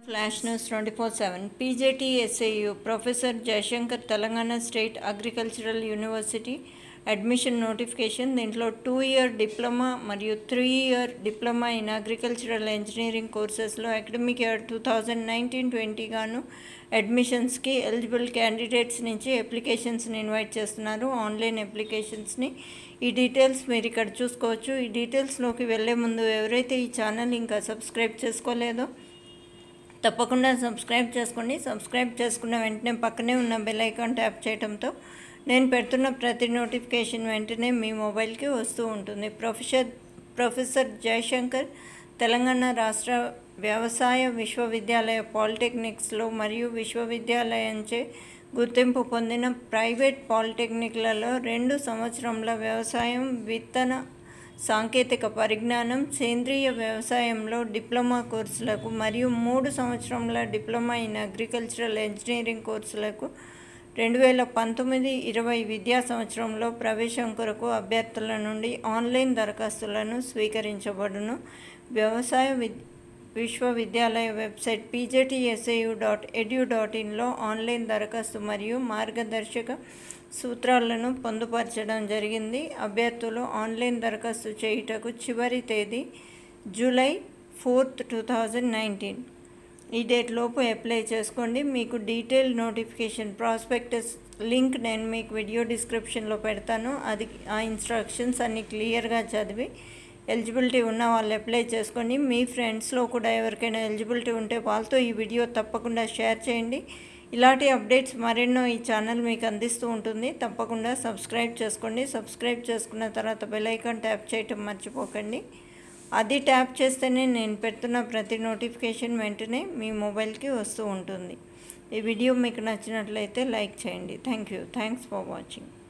flash news twenty four seven PJT SIU professor Jayashankar Telangana state agricultural university admission notification దీంట్లో two year diploma మరియు three year diploma in agricultural engineering కోర్సెస్లో academic year two thousand nineteen twenty గాను అడ్మిషన్స్కి eligible candidates నుంచి అప్లికేషన్స్ని invite చేస్తున్నారు online అప్లికేషన్స్ని ఈ details మీరు ఇక్కడ చూసుకోవచ్చు ఈ డీటెయిల్స్లోకి వెళ్ళే ముందు ఎవరైతే ఈ ఛానల్ ఇంకా సబ్స్క్రైబ్ చేసుకోలేదో తప్పకుండా సబ్స్క్రైబ్ చేసుకోండి సబ్స్క్రైబ్ చేసుకున్న వెంటనే పక్కనే ఉన్న బెల్ ఐకాన్ ట్యాప్ చేయడంతో నేను పెడుతున్న ప్రతి నోటిఫికేషన్ వెంటనే మీ మొబైల్కి వస్తూ ఉంటుంది ప్రొఫెసర్ ప్రొఫెసర్ జయశంకర్ తెలంగాణ రాష్ట్ర వ్యవసాయ విశ్వవిద్యాలయ పాలిటెక్నిక్స్లో మరియు విశ్వవిద్యాలయంచే గుర్తింపు పొందిన ప్రైవేట్ పాలిటెక్నిక్లలో రెండు సంవత్సరంల వ్యవసాయం విత్తన సాంకేతిక పరిజ్ఞానం సేంద్రియ వ్యవసాయంలో డిప్లొమా కోర్సులకు మరియు మూడు సంవత్సరముల డిప్లొమా ఇన్ అగ్రికల్చరల్ ఇంజనీరింగ్ కోర్సులకు రెండు వేల పంతొమ్మిది ఇరవై విద్యా సంవత్సరంలో ప్రవేశం కొరకు అభ్యర్థుల నుండి ఆన్లైన్ దరఖాస్తులను స్వీకరించబడును వ్యవసాయ విద్ విశ్వవిద్యాలయ website PJTSAU dot edu dot ఇన్లో ఆన్లైన్ దరఖాస్తు మరియు మార్గదర్శక సూత్రాలను పొందుపరచడం జరిగింది అభ్యర్థులు ఆన్లైన్ దరఖాస్తు చేయుటకు చివరి తేదీ July fourth two thousand nineteen ఈ డేట్ లోపు అప్లై చేసుకోండి మీకు డీటెయిల్ నోటిఫికేషన్ ప్రాస్పెక్టస్ లింక్ నేను మీకు వీడియో డిస్క్రిప్షన్లో పెడతాను అది ఆ ఇన్స్ట్రక్షన్స్ అన్నీ క్లియర్గా చదివి ఎలిజిబిలిటీ ఉన్న వాళ్ళు అప్లై చేసుకోండి మీ ఫ్రెండ్స్లో కూడా ఎవరికైనా ఎలిజిబిలిటీ ఉంటే వాళ్ళతో ఈ వీడియో తప్పకుండా షేర్ చేయండి ఇలాంటి అప్డేట్స్ మరెన్నో ఈ ఛానల్ మీకు అందిస్తూ ఉంటుంది తప్పకుండా సబ్స్క్రైబ్ చేసుకోండి సబ్స్క్రైబ్ చేసుకున్న తర్వాత బెల్ ఐకాన్ ట్యాప్ చేయటం మర్చిపోకండి అది ట్యాప్ చేస్తేనే నేను పెడుతున్న ప్రతి నోటిఫికేషన్ వెంటనే మీ మొబైల్కి వస్తూ ఉంటుంది ఈ వీడియో మీకు నచ్చినట్లయితే లైక్ చేయండి thank you thanks for watching